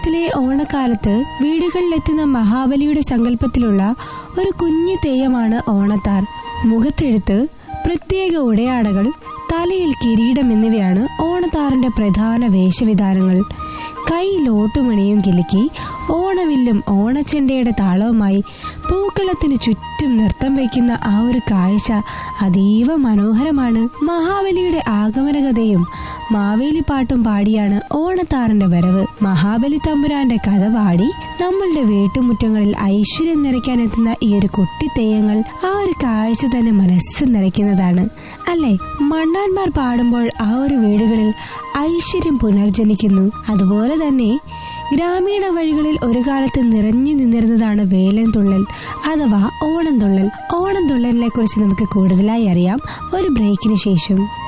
കേരളത്തിലെ ഓണക്കാലത്ത് വീടുകളിലെത്തുന്ന മഹാബലിയുടെ സങ്കല്പത്തിലുള്ള ഒരു കുഞ്ഞു തെയ്യമാണ് ഓണത്താർ മുഖത്തെഴുത്ത് പ്രത്യേക ഉടയാടകൾ തലയിൽ കിരീടം എന്നിവയാണ് ഓണത്താറിന്റെ പ്രധാന വേഷവിധാനങ്ങൾ കയ്യിൽ ഓട്ടുമണിയും കിലുക്കി ഓണവില്ലും ഓണച്ചെണ്ടയുടെ താളവുമായി പൂക്കളത്തിന് ചുറ്റും നൃത്തം വയ്ക്കുന്ന ആ ഒരു കാഴ്ച അതീവ മനോഹരമാണ് മഹാബലിയുടെ ആഗമനകഥയും മാവേലി പാട്ടും പാടിയാണ് ഓണത്താറിന്റെ വരവ് മഹാബലി തമ്പുരാന്റെ കഥ പാടി നമ്മളുടെ വീട്ടുമുറ്റങ്ങളിൽ ഐശ്വര്യം നിറയ്ക്കാൻ എത്തുന്ന ഈ ഒരു കുട്ടി തെയ്യങ്ങൾ ആ ഒരു കാഴ്ച തന്നെ മനസ്സ് നിറയ്ക്കുന്നതാണ് അല്ലെ മണ്ണാന്മാർ പാടുമ്പോൾ ആ ഒരു വീടുകളിൽ ഐശ്വര്യം പുനർജനിക്കുന്നു അതുപോലെ തന്നെ ഗ്രാമീണ വഴികളിൽ ഒരു കാലത്ത് നിറഞ്ഞു നിന്നിരുന്നതാണ് വേലൻ തുള്ളൽ അഥവാ ഓണം തുള്ളൽ ഓണം തുള്ളലിനെ കുറിച്ച് നമുക്ക് കൂടുതലായി അറിയാം ഒരു ബ്രേക്കിന് ശേഷം